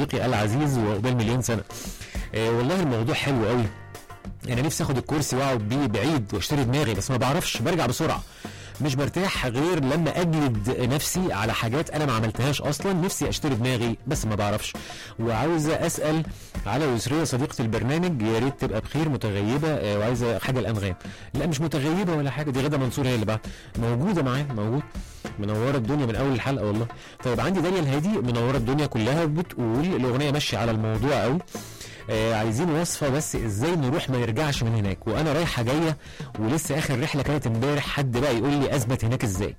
صديقي العزيز وقبل مليون سنه آه والله الموضوع حلو قوي انا نفسي اخد الكرسي واقعد بيه بعيد واشتري دماغي بس ما بعرفش برجع بسرعه مش برتاح غير لما اجلد نفسي على حاجات انا ما عملتهاش اصلا نفسي اشتري دماغي بس ما بعرفش وعاوزه اسال على يسريه صديقه البرنامج يا ريت تبقى بخير متغيبه آه، وعايزه حاجه الانغام لا مش متغيبه ولا حاجه دي غدا منصور هي اللي بعت موجوده معايا موجود منوره الدنيا من اول الحلقه والله طيب عندي داليا الهادي منوره الدنيا كلها بتقول الاغنيه ماشيه على الموضوع قوي آه عايزين وصفه بس ازاي نروح ما نرجعش من هناك وانا رايحه جايه ولسه اخر رحله كانت امبارح حد بقى يقول لي اثبت هناك ازاي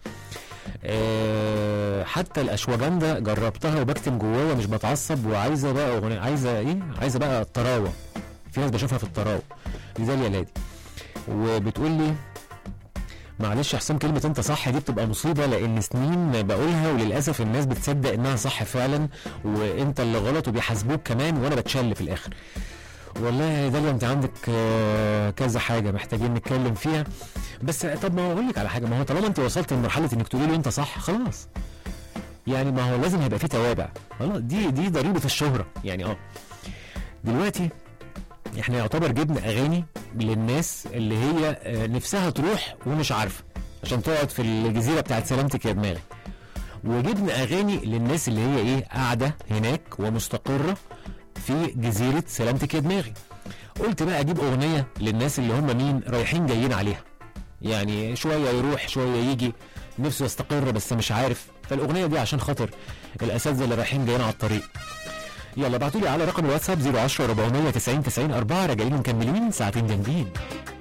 آه حتى الاشواجندا جربتها وبكتم جوايا مش بتعصب وعايزه بقى اغنيه عايزه ايه عايزه بقى الطراوه في ناس بشوفها في الطراوه دي داليا الهادي وبتقول لي معلش يا حسام كلمة انت صح دي بتبقى مصيبة لان سنين بقولها وللاسف الناس بتصدق انها صح فعلا وانت اللي غلط وبيحاسبوك كمان وانا بتشل في الاخر والله يا داليا انت عندك آه، كذا حاجة محتاجين نتكلم فيها بس طب ما اقول لك على حاجة ما هو طالما انت وصلت لمرحلة انك تقولي له انت صح خلاص يعني ما هو لازم هيبقى فيه توابع خلاص دي دي ضريبة الشهرة يعني اه دلوقتي احنا يعتبر جبنا اغاني للناس اللي هي آه، نفسها تروح ومش عارفه عشان تقعد في الجزيره بتاعت سلامتك يا دماغي وجبنا اغاني للناس اللي هي ايه قاعده هناك ومستقره في جزيره سلامتك يا دماغي قلت بقى اجيب اغنيه للناس اللي هم مين رايحين جايين عليها يعني شويه يروح شويه يجي نفسه يستقر بس مش عارف فالاغنيه دي عشان خاطر الاساتذه اللي رايحين جايين على الطريق يلا ابعتوا لي على رقم الواتساب 010 490 90 4 راجعين مكملين ساعتين جامدين